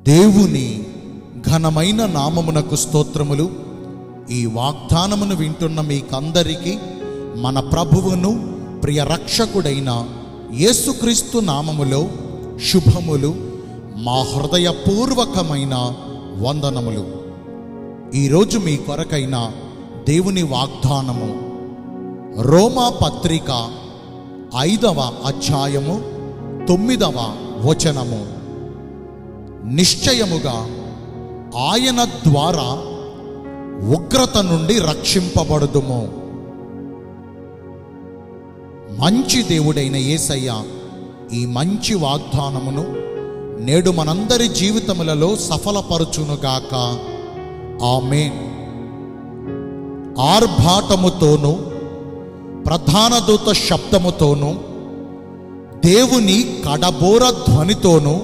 దేవుని ఘనమైన నామమునకు స్తోత్రములు ఈ వాగ్దానమును వింటున్న మీకందరికీ మన ప్రభువును ప్రియ రక్షకుడైన యేసుక్రీస్తు నామములో శుభములు మా హృదయపూర్వకమైన వందనములు ఈరోజు మీ కొరకైన దేవుని వాగ్దానము రోమా పత్రిక ఐదవ అధ్యాయము తొమ్మిదవ వచనము నిశ్చయముగా ఆయన ద్వారా ఉగ్రత నుండి రక్షింపబడుదుము మంచి దేవుడైన యేసయ్య ఈ మంచి వాగ్దానమును నేడు మనందరి జీవితములలో సఫలపరచునుగాక ఆమె ఆర్భాటముతోనూ ప్రధాన దూత శబ్దముతోనూ దేవుని కడబోర ధ్వనితోనూ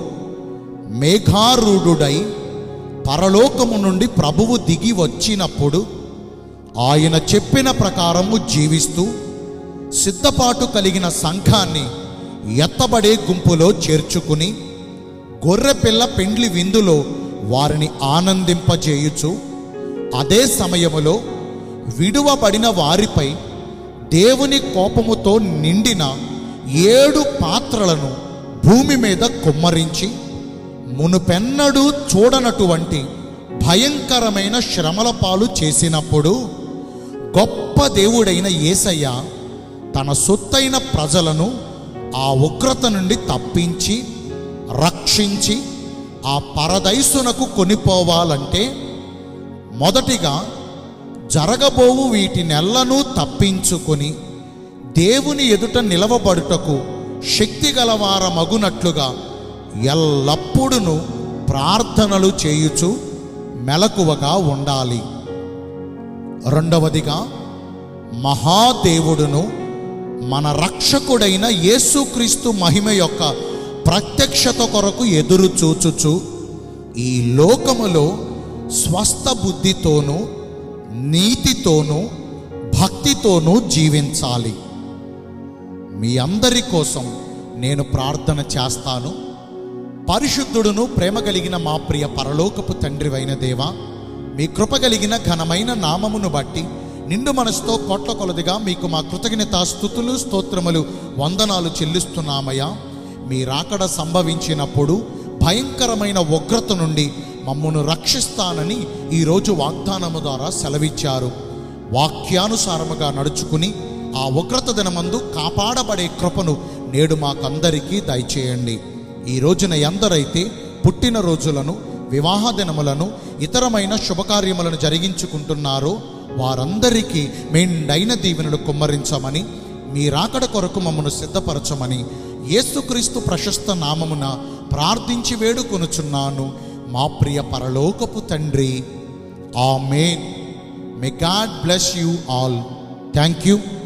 మేఘారూఢుడై పరలోకము నుండి ప్రభువు దిగి వచ్చినప్పుడు ఆయన చెప్పిన ప్రకారము జీవిస్తూ సిద్ధపాటు కలిగిన సంఘాన్ని ఎత్తబడే గుంపులో చేర్చుకుని గొర్రెపిల్ల పెండ్లి విందులో వారిని ఆనందింపజేయుచు అదే సమయములో విడువబడిన వారిపై దేవుని కోపముతో నిండిన ఏడు పాత్రలను భూమి మీద కుమ్మరించి మునుపెన్నడూ చూడనటువంటి భయంకరమైన శ్రమల పాలు చేసినప్పుడు గొప్ప దేవుడైన యేసయ్య తన సొత్తైన ప్రజలను ఆ ఉగ్రత నుండి తప్పించి రక్షించి ఆ పరదైసునకు కొనిపోవాలంటే మొదటిగా జరగబోవు వీటినెల్లను తప్పించుకొని దేవుని ఎదుట నిలవబడుటకు శక్తి గలవారమగునట్లుగా ఎల్లప్పుడూ ప్రార్థనలు చేయుచు మెలకువగా ఉండాలి రెండవదిగా మహాదేవుడును మన రక్షకుడైన యేసుక్రీస్తు మహిమ యొక్క ప్రత్యక్షత కొరకు ఎదురు చూచుచు ఈ లోకములో స్వస్థ బుద్ధితోనూ నీతితోనూ భక్తితోనూ జీవించాలి మీ అందరి కోసం నేను ప్రార్థన చేస్తాను పరిశుద్ధుడును ప్రేమ కలిగిన మా ప్రియ పరలోకపు తండ్రివైన దేవా మీ కృప కలిగిన ఘనమైన నామమును బట్టి నిండు మనసుతో కోట్ల కొలదిగా మీకు మా కృతజ్ఞత స్థుతులు స్తోత్రములు వందనాలు చెల్లిస్తున్నామయ్యా మీ రాకడ సంభవించినప్పుడు భయంకరమైన ఉగ్రత నుండి మమ్మను రక్షిస్తానని ఈరోజు వాగ్దానము ద్వారా సెలవిచ్చారు వాక్యానుసారముగా నడుచుకుని ఆ ఉగ్రత దినమందు కాపాడబడే కృపను నేడు మాకందరికీ దయచేయండి ఈ రోజున ఎందరైతే పుట్టిన రోజులను వివాహ దినములను ఇతరమైన శుభకార్యములను జరిగించుకుంటున్నారో వారందరికీ మెండైన దీవెనలు కుమ్మరించమని మీ రాకడ కొరకు మమ్మను సిద్ధపరచమని యేసుక్రీస్తు ప్రశస్త నామమున ప్రార్థించి వేడుకొనుచున్నాను మా ప్రియ పరలోకపు తండ్రి amen may God bless you all thank you